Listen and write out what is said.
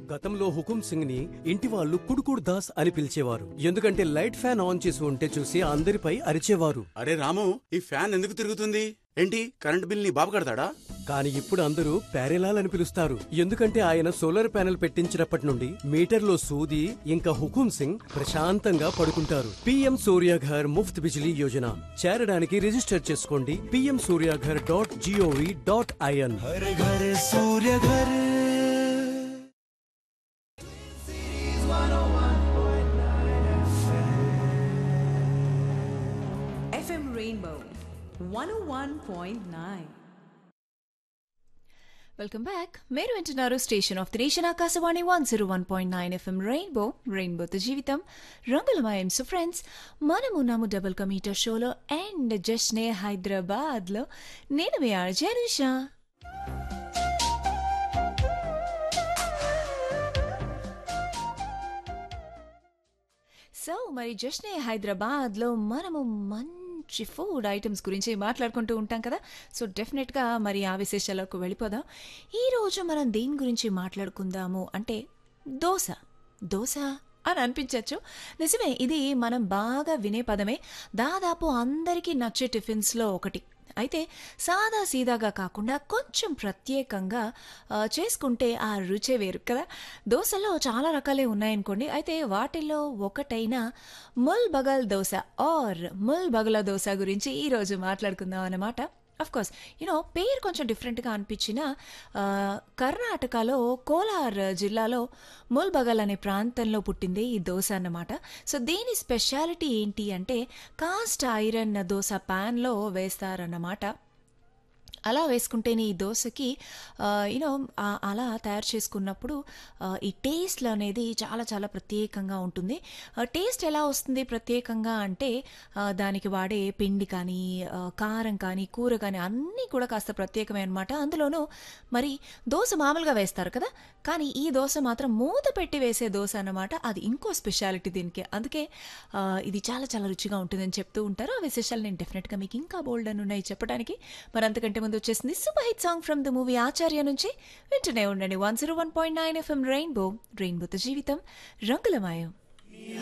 గతంలో హుకుం సింగ్ ని ఇంటి వాళ్ళు కుడుకుడు దాస్ అని పిలిచేవారు ఎందుకంటే లైట్ ఫ్యాన్ ఆన్ చేసి ఉంటే చూసి అందరిపై అరిచేవారు అరే రాము ఈ ఫ్యాన్ ఎందుకు తిరుగుతుంది ఏంటి కరెంట్ బిల్ నీ బాబు కడతాడా కానీ ఇప్పుడు అందరూ ప్యారెలాల్ అని పిలుస్తారు ఎందుకంటే ఆయన సోలార్ ప్యానెల్ పెట్టించినప్పటి నుండి మీటర్లో సూది ఇంకా హుకుం సింగ్ ప్రశాంతంగా పడుకుంటారు పిఎం సూర్యాఘర్ ముఫ్త్ బిజిలీ యోజన చేరడానికి రిజిస్టర్ చేసుకోండి PM Surya Ghar dot GOV dot IN हर घर सूर्य घर FM Rainbow 101.9. వెల్కమ్ బ్యాక్ మీరు వింటున్నారు station of the nation Akashvani one zero one point nine FM Rainbow రెయిన్బోతో జీవితం రంగులమయం సో ఫ్రెండ్స్ మనం ఉన్నాము డబుల్ కమీటర్ షోలో అండ్ జస్నే హైదరాబాద్లో నేను మీ ఆర్జే అనుషా సో మరి జస్నే హైదరాబాద్లో మనము మంచి ఫుడ్ ఐటమ్స్ గురించి మాట్లాడుకుంటూ ఉంటాం కదా సో డెఫినెట్గా మరి ఆ విశేషాలకు వెళ్ళిపోదాం ఈరోజు మనం దేని గురించి మాట్లాడుకుందాము అంటే దోశ దోశ అని అనిపించవచ్చు నిజమే ఇది మనం బాగా వినే పదమే దాదాపు అందరికీ నచ్చే టిఫిన్స్లో ఒకటి అయితే సాదా సీదాగా కాకుండా కొంచెం ప్రత్యేకంగా ఆ, చేసుకుంటే ఆ రుచే వేరు కదా దోశలో చాలా రకాలే ఉన్నాయనుకోండి అయితే వాటిల్లో ఒకటైన Mulbagal dosa or Mulbagal dosa గురించి ఈరోజు మాట్లాడుకుందాం అన్నమాట అఫ్ కోర్స్ యూనో పేరు కొంచెం డిఫరెంట్గా అనిపించిన ఆ, కర్ణాటకలో కోలార్ జిల్లాలో ముల్బగల్ అనే ప్రాంతంలో పుట్టింది ఈ దోశ అన్నమాట సో దీని స్పెషాలిటీ ఏంటి అంటే కాస్ట్ ఐరన్ దోశ ప్యాన్లో వేస్తారన్నమాట అలా వేసుకుంటేనే ఈ దోశకి యూనో అలా తయారు చేసుకున్నప్పుడు ఆ, ఈ టేస్ట్ అనేది చాలా చాలా ప్రత్యేకంగా ఉంటుంది టేస్ట్ ఎలా వస్తుంది ప్రత్యేకంగా అంటే ఆ, దానికి వాడే పిండి కానీ ఆ, కారం కానీ కూర కానీ అన్నీ కూడా కాస్త ప్రత్యేకమే అనమాట అందులోనూ మరి దోశ మామూలుగా వేస్తారు కదా కానీ ఈ దోశ మాత్రం మూత పెట్టి వేసే దోశ అన్నమాట అది ఇంకో స్పెషాలిటీ దీనికి అందుకే ఆ, ఇది చాలా చాలా రుచిగా ఉంటుందని చెప్తూ ఉంటారు ఆ విశేషాలు నేను డెఫినెట్గా మీకు ఇంకా బోల్డ్ అని ఉన్నాయి చెప్పడానికి మరి అంతకంటే ముందు వచ్చేసింది super hit song from the movie Acharya నుంచి వింటూనే ఉండండి one zero one point nine FM Rainbow రెయిన్బోతో జీవితం రంగులమాయం